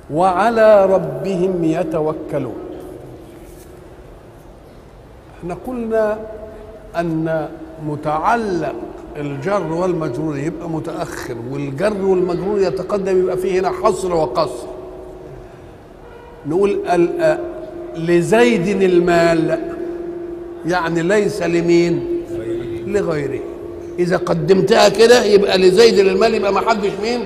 وعلى ربهم يتوكلون احنا قلنا ان متعلق الجر والمجرور يبقى متاخر والجر والمجرور يتقدم يبقى فيه هنا حصر وقصر نقول ال- لزيد المال يعني ليس لمين لغيره اذا قدمتها كده يبقى لزيد المال يبقى ما حدش مين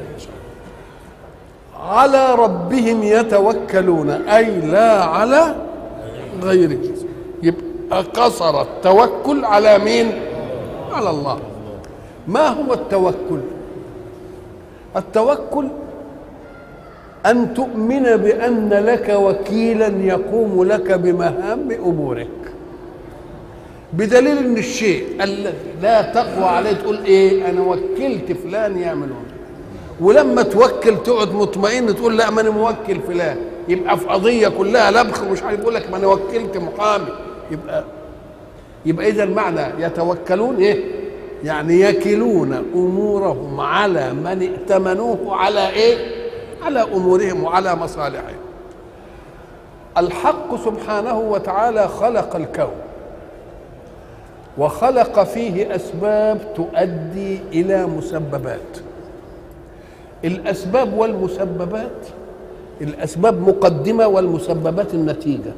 على ربهم يتوكلون اي لا على غيره يبقى قصر التوكل على مين على الله ما هو التوكل التوكل ان تؤمن بان لك وكيلا يقوم لك بمهام امورك بدليل ان الشيء الذي لا تقوى عليه تقول ايه انا وكلت فلان يعملون ولما توكل تقعد مطمئن تقول لا ما انا موكل فلان يبقى في قضيه كلها لبخ ومش عارف يقول لك ما انا وكلت محامي يبقى يبقى اذا المعنى يتوكلون ايه يعني يكلون امورهم على من ائتمنوه على ايه على امورهم وعلى مصالحهم الحق سبحانه وتعالى خلق الكون وخلق فيه اسباب تؤدي الى مسببات الاسباب والمسببات الاسباب مقدمه والمسببات النتيجه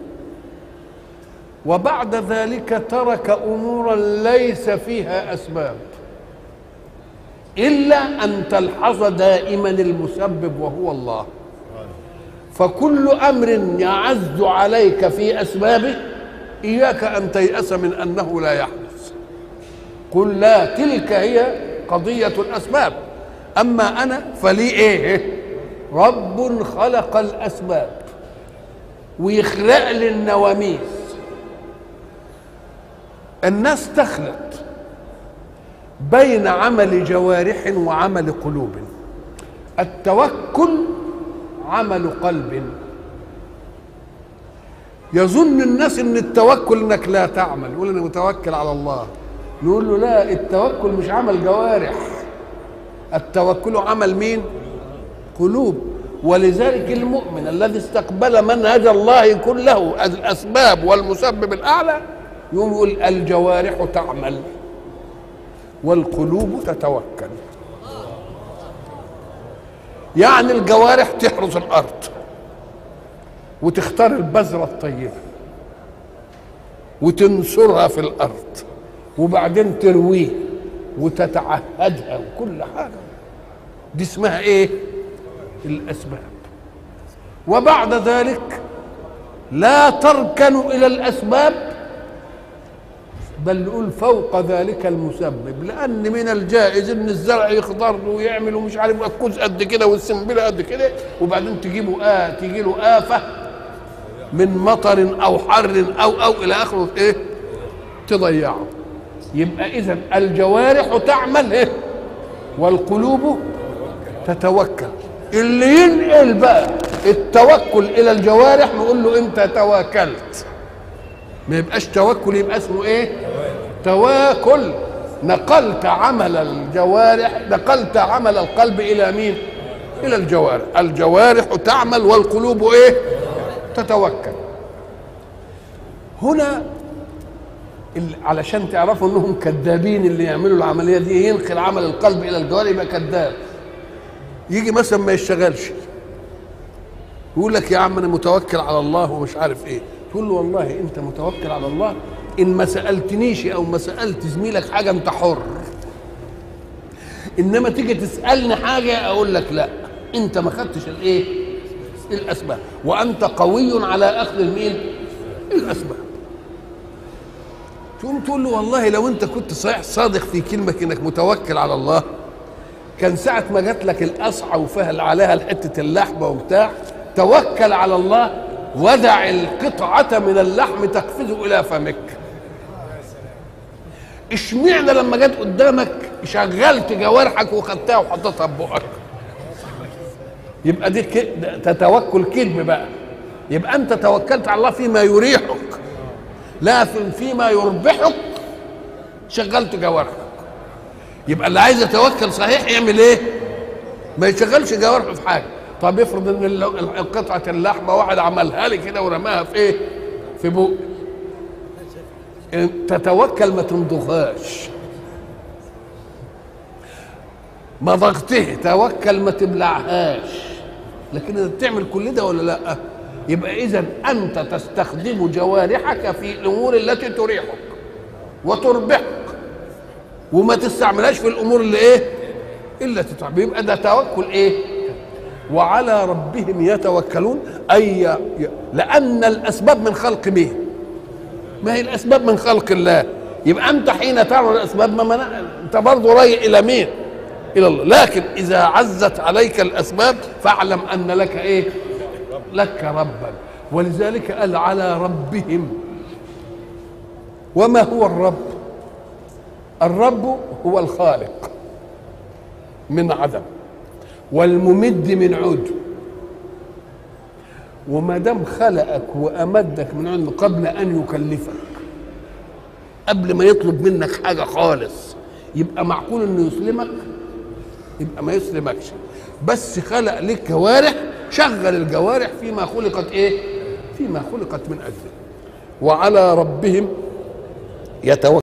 وبعد ذلك ترك امورا ليس فيها اسباب الا ان تلحظ دائما المسبب وهو الله فكل امر يعز عليك في اسبابه اياك ان تياس من انه لا يحدث قل لا تلك هي قضيه الاسباب اما انا فلي ايه رب خلق الاسباب ويخلق لي النواميس الناس تخلط بين عمل جوارح وعمل قلوب التوكل عمل قلب يظن الناس ان التوكل انك لا تعمل يقول انا متوكل على الله نقول له لا التوكل مش عمل جوارح التوكل عمل مين قلوب ولذلك المؤمن الذي استقبل منهج الله كله الاسباب والمسبب الاعلى يقوم يقول الجوارح تعمل والقلوب تتوكل يعني الجوارح تحرس الارض وتختار البذره الطيبه وتنصرها في الارض وبعدين ترويه وتتعهدها وكل حاجه دي اسمها ايه الاسباب وبعد ذلك لا تركن الى الاسباب بل نقول فوق ذلك المسبب لان من الجائز ان الزرع يخضر ويعمل ومش عارف الكوز قد كده والسنبله قد كده وبعدين تجيبه آه تجي له آفة من مطر او حر او او الى اخره ايه تضيعه يبقى اذا الجوارح تعمل ايه والقلوب تتوكل اللي ينقل بقى التوكل الى الجوارح نقول له انت توكلت ما يبقاش توكل يبقى اسمه ايه تواكل نقلت عمل الجوارح نقلت عمل القلب الى مين الى الجوارح الجوارح تعمل والقلوب ايه تتوكل هنا ال- علشان تعرفوا انهم كذابين اللي يعملوا العمليه دي ينقل عمل القلب الى الجوارح يبقى كذاب يجي مثلا ما يشتغلش يقول لك يا عم انا متوكل على الله ومش عارف ايه تقول له والله انت متوكل على الله ان ما سالتنيش او ما سالت زميلك حاجه انت حر انما تيجي تسالني حاجه اقول لك لا انت ما خدتش الايه الاسباب وانت قوي على اخذ المين الاسباب تقوم تقول له والله لو انت كنت صحيح صادق في كلمه انك متوكل على الله كان ساعة ما جات لك القصعة وفيها عليها حتة اللحمة وبتاع توكل على الله ودع القطعة من اللحم تقفز إلى فمك اشمعنى لما جت قدامك شغلت جوارحك وخدتها وحطيتها في بقك يبقى دي ك- ده تتوكل كذب بقى يبقى انت توكلت على الله فيما يريحك لا في- فيما يربحك شغلت جوارحك يبقى اللي عايز يتوكل صحيح يعمل ايه ما يشغلش جوارحه في حاجه طب افرض ان ال- قطعه اللحمه واحد عملها لي كده ورماها في ايه في بوق تتوكل ما تمضغهاش مضغته توكل ما تبلعهاش لكن انت بتعمل كل ده ولا لا يبقى اذا انت تستخدم جوارحك في الامور التي تريحك وتربحك وما تستعملهاش في الامور اللي ايه الا تتعب يبقى ده توكل ايه وعلى ربهم يتوكلون اي ي- لان الاسباب من خلق مين ما هي الاسباب من خلق الله يبقى انت حين تعمل الاسباب ما منع انت برضه رايح الى مين الى الله لكن اذا عزت عليك الاسباب فاعلم ان لك ايه لك ربا ولذلك قال على ربهم وما هو الرب الرب هو الخالق من عدم والممد من عود وما دام خلقك وامدك من عنده قبل ان يكلفك قبل ما يطلب منك حاجه خالص يبقى معقول انه يسلمك يبقى ما يسلمكش بس خلق لك جوارح شغل الجوارح فيما خلقت ايه فيما خلقت من اجله وعلى ربهم يتوكل